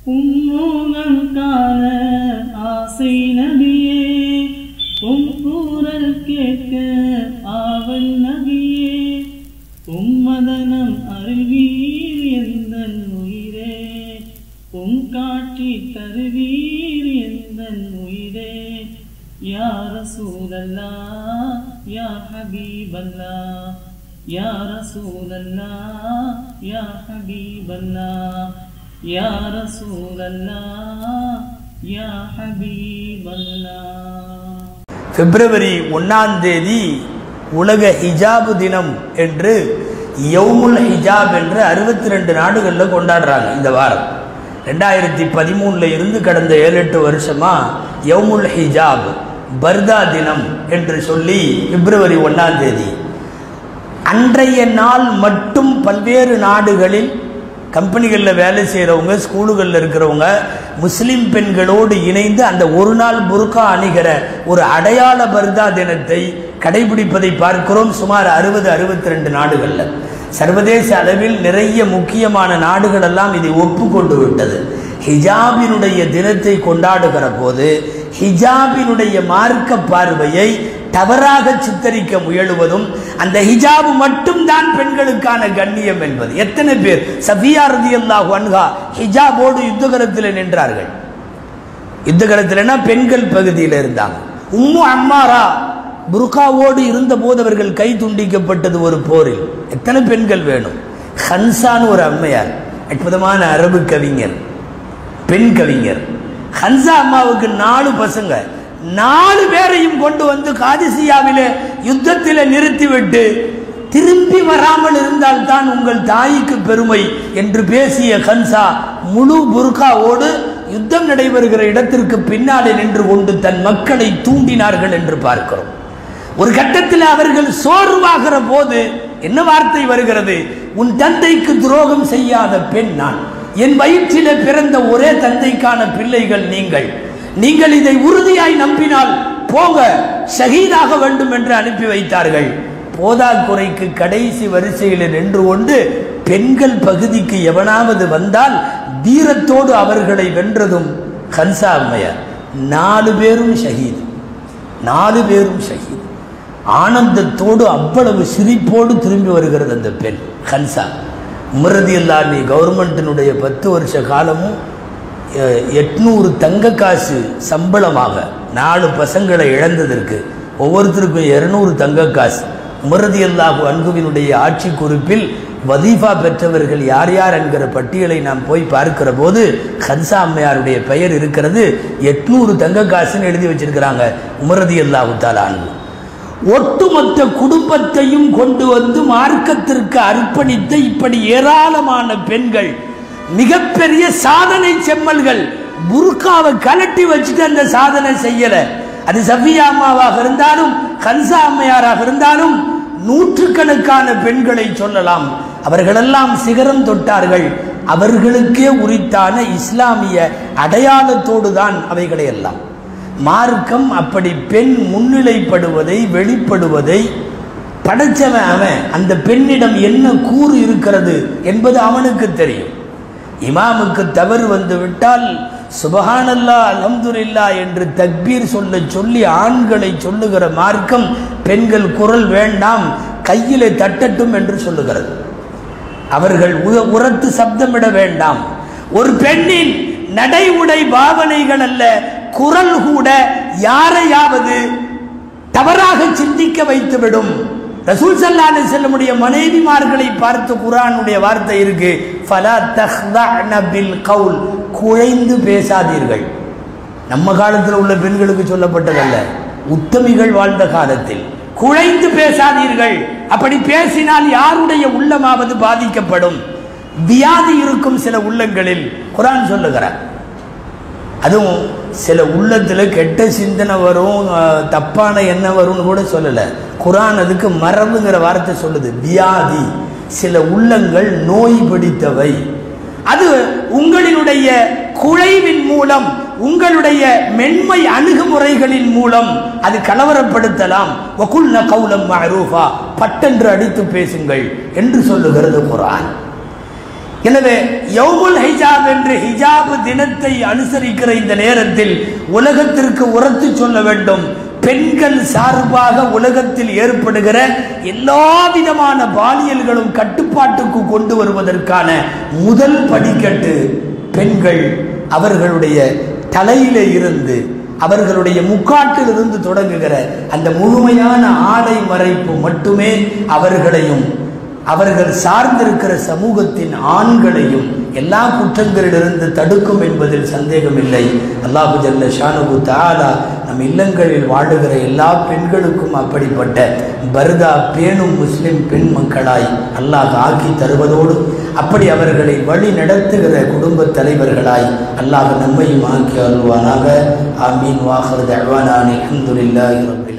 உம்மோகம் காண ஆசை நபியே உம் கூறல் கேட்க ஆவல் நபியே உம்மதனம் அருள்வீர் எந்தன் உயிரே உம் காட்சி தருவீர் எந்தன் உயிரே யா ரசூலல்லா யா ஹபீபல்லா யா ரசூலல்லா யா ஹபீபல்லா யா ரசூலல்லா யா ஹபீபல்லா பிப்ரவரி ஒன்றாம் தேதி உலக ஹிஜாபு தினம் என்று யவுமுல் ஹிஜாப் என்று அறுபத்தி ரெண்டு நாடுகளில் கொண்டாடுறாங்க இந்த வாரம் ரெண்டாயிரத்தி பதிமூணில் இருந்து கடந்த ஏழு எட்டு வருஷமாக யவுமுல் ஹிஜாப் பர்தா தினம் என்று சொல்லி பிப்ரவரி ஒன்றாம் தேதி அன்றைய நாள் மட்டும் பல்வேறு நாடுகளில் கம்பெனிகளில் வேலை செய்கிறவங்க ஸ்கூலுகளில் இருக்கிறவங்க முஸ்லிம் பெண்களோடு இணைந்து அந்த ஒரு நாள் புருக்கா அணிகிற ஒரு அடையாள பர்தா தினத்தை கடைபிடிப்பதை பார்க்கிறோம் சுமார் அறுபது அறுபத்தி ரெண்டு நாடுகளில் சர்வதேச அளவில் நிறைய முக்கியமான நாடுகள் எல்லாம் இதை ஒப்புக்கொண்டு விட்டது ஹிஜாபினுடைய தினத்தை கொண்டாடுகிற போது ஹிஜாபினுடைய மார்க்க பார்வையை தவறாக சித்தரிக்க முயலுவதும் அந்த ஹிஜாபு மட்டும்தான் பெண்களுக்கான கண்ணியம் என்பது எத்தனை பேர் சஃபியா ரதியல்லாஹு அன்ஹா ஹிஜாபோடு யுத்தகலத்தில் நின்றார்கள் யுத்தகலத்தில்னா பெண்கள் பகுதியில் இருந்தாங்க உம்மு அம்மாரா புருகாவோடு இருந்தபோது அவர்கள் கை துண்டிக்கப்பட்டது ஒரு போரில் எத்தனை பெண்கள் வேணும் ஹன்சான்னு ஒரு அம்மையார் அற்புதமான அரபு கவிஞர் பெண் கவிஞர் ஹன்சா அம்மாவுக்கு நாலு பசங்க நாலு பேரையும் கொண்டு வந்து காதிசியாவிலே யுத்தத்தில் நிறுத்திவிட்டு திரும்பி வராமல் இருந்தால் தான் உங்கள் தாய்க்கு பெருமை என்று பேசிய ஹன்சா முழு புர்காவோடு யுத்தம் நடைபெறுகிற இடத்திற்கு பின்னாலே நின்று கொண்டு தன் மக்களை தூண்டினார்கள் என்று பார்க்கிறோம் ஒரு கட்டத்தில் அவர்கள் சோர்வாகிற போது என்ன வார்த்தை வருகிறது உன் தந்தைக்கு துரோகம் செய்யாத பெண் நான் என் வயிற்றிலே பிறந்த ஒரே தந்தைக்கான பிள்ளைகள் நீங்கள் நீங்கள் இதை உறுதியாய் நம்பினால் போக ஷஹீதாக வேண்டும் என்று அனுப்பி வைத்தார்கள் போதாக்குறைக்கு கடைசி வரிசையில் நின்று கொண்டு பெண்கள் பகுதிக்கு எவனாவது வந்தால் வீரத்தோடு அவர்களை வென்றதும் ஹன்சா அம்மையார் நாலு பேரும் ஷஹீத் நாலு பேரும் ஷஹீத் ஆனந்தத்தோடு அவ்வளவு சிரிப்போடு திரும்பி வருகிறது அந்த பெண் ஹன்சா உமரதி அல்லானி கவர்மெண்ட்டினுடைய பத்து வருஷ காலமும் எ- எட்நூறு தங்க காசு சம்பளமாக நாலு பசங்களை இழந்ததற்கு ஒவ்வொருத்தருக்கும் இருநூறு தங்க காசு உமரதி அல்லாஹு அன்புவினுடைய ஆட்சி குறிப்பில் வதீஃபா பெற்றவர்கள் யார் யார் என்கிற பட்டியலை நாம் போய் பார்க்கிற போது ஹன்சா அம்மையாருடைய பெயர் இருக்கிறது எட்நூறு தங்க காசுன்னு எழுதி வச்சிருக்கிறாங்க உமரதி அல்லாஹு தாலா அன்பு ஒட்டுமொத்த குடும்பத்தையும் கொண்டு வந்து மார்க்கத்திற்கு அர்ப்பணித்த இப்படி ஏராளமான பெண்கள் மிகப்பெரிய சாதனை செம்மல்கள் புர்காவை கலட்டி வச்சுட்டு அந்த சாதனை செய்யல அது சஃபியா அம்மாவாக இருந்தாலும் கன்சா அம்மையாராக இருந்தாலும் நூற்றுக்கணக்கான பெண்களை சொல்லலாம் அவர்களெல்லாம் சிகரம் தொட்டார்கள் அவர்களுக்கே உரித்தான இஸ்லாமிய அடையாளத்தோடு தான் அவைகளை எல்லாம் மார்க்கம் அப்படி பெண் முன்னிலைப்படுவதை வெளிப்படுவதை படைச்சவன் அவன் அந்த பெண்ணிடம் என்ன கூறு இருக்கிறது என்பது அவனுக்கு தெரியும் இமாமுக்கு தவறு வந்து விட்டால் சுபஹானல்லா அல்ஹம்துலில்லா என்று தக்பீர் சொல்ல சொல்லி ஆண்களை சொல்லுகிற மார்க்கம் பெண்கள் குரல் வேண்டாம் கையிலே தட்டட்டும் என்று சொல்லுகிறது அவர்கள் உ- உரத்து சப்தமிட வேண்டாம் ஒரு பெண்ணின் நடை உடை பாவனைகள் அல்ல குரல் கூட யாரையாவது தவறாக சிந்திக்க வைத்துவிடும் ரசூல் சல்லாஹ் செல்லமுடைய மனைவிமார்களை பார்த்து குரானுடைய வார்த்தை இருக்கு ஃபலா தஹ்தஅன பில் கவுல் குழைந்து பேசாதீர்கள் நம்ம காலத்தில் உள்ள பெண்களுக்கு சொல்லப்பட்டதல்ல உத்தமிகள் வாழ்ந்த காலத்தில் குழைந்து பேசாதீர்கள் அப்படி பேசினால் யாருடைய உள்ளமாவது பாதிக்கப்படும் வியாதி இருக்கும் சில உள்ளங்களில் குரான் சொல்லுகிறார் அதுவும் சில உள்ளத்தில் கெட்ட சிந்தனை வரும் அஹ், தப்பான எண்ணம் வரும்னு கூட சொல்லலை குரான் அதுக்கு மரபுங்கிற வார்த்தை சொல்லுது வியாதி சில உள்ளங்கள் நோய் பிடித்தவை அது உங்களினுடைய குழைவின் மூலம் உங்களுடைய மென்மை அணுகுமுறைகளின் மூலம் அது கலவரப்படுத்தலாம் வகுல்ன கௌலம் மஅரூஃபா பட்டென்று அடித்து பேசுங்கள் என்று சொல்லுகிறது குரான் எனவே யௌமுல் ஹிஜாப் என்று ஹிஜாப் தினத்தை அனுசரிக்கிற இந்த நேரத்தில் உலகத்திற்கு உரத்து சொல்ல வேண்டும் பெண்கள் சார்பாக உலகத்தில் ஏற்படுகிற எல்லா விதமான பாலியல்களும் கட்டுப்பாட்டுக்கு கொண்டு வருவதற்கான முதல் படிக்கட்டு பெண்கள் அவர்களுடைய தலையிலே இருந்து அவர்களுடைய முக்காட்டிலிருந்து தொடங்குகிற அந்த முழுமையான ஆடை மறைப்பு மட்டுமே அவர்களையும் அவர்கள் சார்ந்திருக்கிற சமூகத்தின் ஆண்களையும் எல்லா குற்றங்களிலிருந்து தடுக்கும் என்பதில் சந்தேகமில்லை அல்லாஹு ஜல்ல ஷானுகு தாலா நம் இல்லங்களில் வாழுகிற எல்லா பெண்களுக்கும் அப்படிப்பட்ட பர்தா பேணும் முஸ்லிம் பெண் மக்களாய் அல்லாஹ் ஆக்கி தருவதோடு அப்படி அவர்களை வழி நடத்துகிற குடும்ப தலைவர்களாய் அல்லாஹ் நம்மையும் ஆக்கி அருள்வானாக ஆமீன் வாஹர் தழ்வானானி அஹமதுல்லாஹி ரபில்